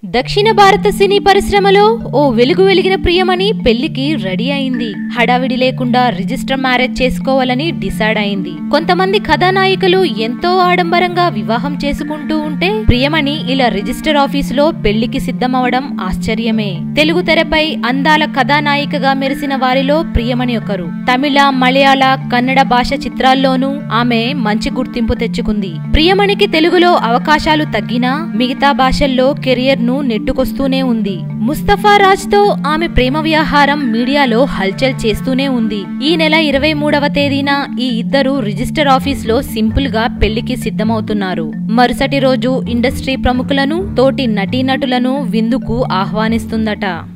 దక్షిణ భారత సినీ పరిశ్రమలో ఓ వెలుగు వెలిగిన ప్రియమణి పెళ్లికి రెడీ అయింది హడావిడి లేకుండా రిజిస్టర్ మ్యారేజ్ చేసుకోవాలని డిసైడ్ అయింది కొంతమంది కథానాయికలు ఎంతో ఆడంబరంగా వివాహం చేసుకుంటూ ఉంటే ప్రియమణి ఇలా రిజిస్టర్ ఆఫీసులో పెళ్లికి సిద్ధమవడం ఆశ్చర్యమే తెలుగు తెరపై అందాల కథానాయికగా మెరిసిన వారిలో ప్రియమణి ఒకరు తమిళ మలయాళ కన్నడ భాష చిత్రాల్లోనూ ఆమె మంచి గుర్తింపు తెచ్చుకుంది ప్రియమణికి తెలుగులో అవకాశాలు తగ్గినా మిగతా భాషల్లో కెరియర్ ను నెట్టుకొస్తూనే ఉంది ముస్తఫా రాజ్ తో ఆమె ప్రేమ వ్యవహారం మీడియాలో హల్చల్ చేస్తూనే ఉంది ఈ నెల ఇరవై మూడవ తేదీన ఈ ఇద్దరు రిజిస్టర్ ఆఫీస్ లో సింపుల్ గా పెళ్లికి సిద్ధమవుతున్నారు మరుసటి రోజు ఇండస్ట్రీ ప్రముఖులను తోటి నటీనటులను విందుకు ఆహ్వానిస్తుందట